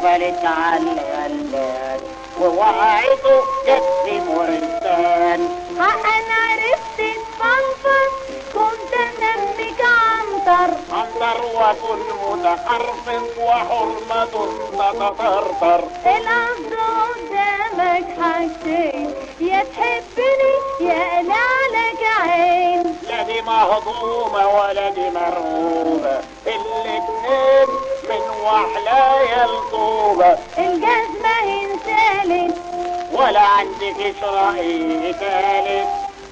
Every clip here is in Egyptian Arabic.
قفلت على البال ووعيته جت في مرتان انا عرفت تفنفض كنت انمك عنتر عنتر وكل متحرف وحرمة تتطرطر القصد قدامك حاجتين يا تحبني يا لك عين لا دي مهضومة ولا دي مرغوبة الاتنين من وحلايا الطوبة الجزمة انسالت ولا عندك رأي تالت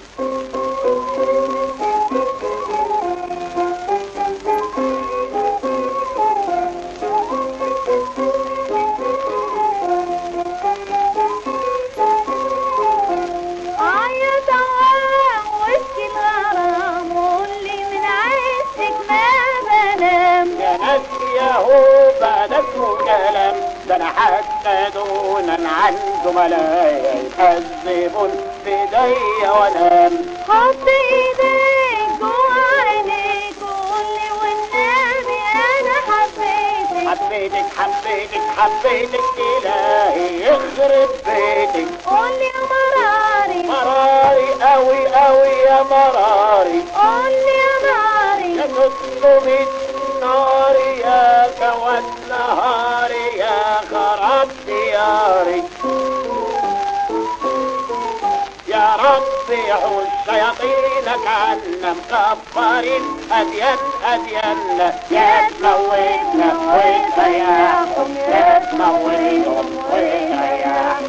عيط عوام واشكي الغرام قولي من عشتك ما بنام يا ناس ياهو بعد اسمه كلام ده انا حتى دونا عن زملايا يكذبون في ايديا وانام حط ايديك جوا عينيك وقولي والنبي انا حبيتك حبيتك حبيتك حبيتك الهي يخرب بيتك قولي يا مراري مراري قوي قوي يا مراري قولي يا ناري يا تطلب النار يا كوى النهار يا خراب دياري يا رب يحوش شياطينك عنا مكبرين أدين أدين يا تموتنا وتريحهم يا تموتهم وتريحهم